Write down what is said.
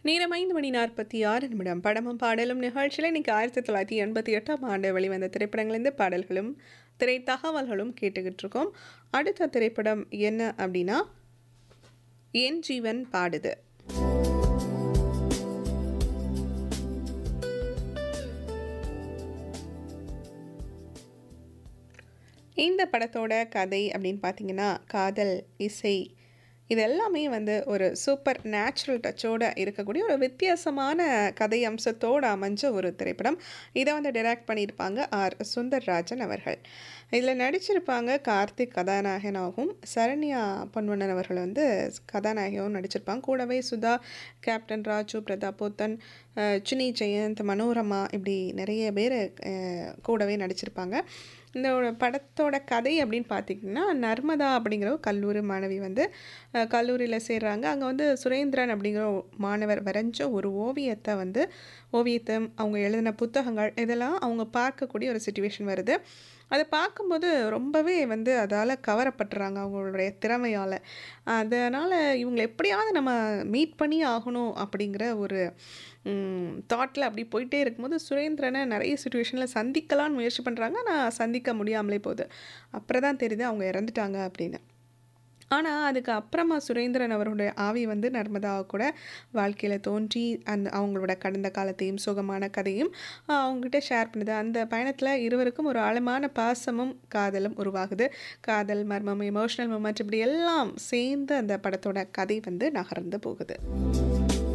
நேரம் ஐந்து மணி நாற்பத்தி ஆறு நிமிடம் படமும் பாடலும் நிகழ்ச்சியில் இன்னைக்கு ஆயிரத்தி தொள்ளாயிரத்தி எண்பத்தி எட்டாம் ஆண்டு வெளிவந்த திரைப்படங்களிலிருந்து பாடல்களும் திரை தகவல்களும் கேட்டுக்கிட்டு இருக்கோம் அடுத்த திரைப்படம் என்ன அப்படின்னா என் ஜீவன் பாடுது இந்த படத்தோட கதை அப்படின்னு பார்த்தீங்கன்னா காதல் இசை இது எல்லாமே வந்து ஒரு சூப்பர் நேச்சுரல் டச்சோட இருக்கக்கூடிய ஒரு வித்தியாசமான கதை அம்சத்தோடு அமைஞ்ச ஒரு திரைப்படம் இதை வந்து டைரக்ட் பண்ணியிருப்பாங்க ஆர் சுந்தர்ராஜன் அவர்கள் இதில் நடிச்சிருப்பாங்க கார்த்திக் கதாநாயகனாகவும் சரண்யா பொன்வண்ணன் அவர்கள் வந்து கதாநாயகியாகவும் நடிச்சிருப்பாங்க கூடவே சுதா கேப்டன் ராஜு பிரதாபோத்தன் சுனி ஜெயந்த் மனோரமா இப்படி நிறைய பேர் கூடவே நடிச்சிருப்பாங்க இந்த படத்தோட கதை அப்படின்னு பார்த்திங்கன்னா நர்மதா அப்படிங்கிற ஒரு கல்லூரி மாணவி வந்து கல்லூரியில் சேர்றாங்க அங்கே வந்து சுரேந்திரன் அப்படிங்கிற மாணவர் வரைஞ்ச ஒரு ஓவியத்தை வந்து ஓவியத்தை அவங்க எழுதின புத்தகங்கள் இதெல்லாம் அவங்க பார்க்கக்கூடிய ஒரு சுச்சுவேஷன் வருது அதை பார்க்கும்போது ரொம்பவே வந்து அதால் கவரப்பட்டுறாங்க அவங்களுடைய திறமையால் அதனால் இவங்களை எப்படியாவது நம்ம மீட் பண்ணி ஆகணும் அப்படிங்கிற ஒரு தாட்டில் அப்படி போயிட்டே இருக்கும்போது சுரேந்திரனை நிறைய சுச்சுவேஷனில் சந்திக்கலான்னு முயற்சி பண்ணுறாங்க ஆனால் சந்திக்க முடியாமலே போகுது அப்புறம் தான் தெரியுது அவங்க இறந்துட்டாங்க அப்படின்னு ஆனால் அதுக்கு அப்புறமா சுரேந்திரன் அவருடைய ஆவி வந்து நர்மதா கூட வாழ்க்கையில் தோன்றி அந்த அவங்களோட கடந்த காலத்தையும் சுகமான கதையும் அவங்ககிட்ட ஷேர் பண்ணுது அந்த பயணத்தில் இருவருக்கும் ஒரு ஆழமான பாசமும் காதலும் உருவாகுது காதல் மர்மம் எமோஷ்னல் மூமெண்ட் இப்படி எல்லாம் சேர்ந்து அந்த படத்தோட கதை வந்து நகர்ந்து போகுது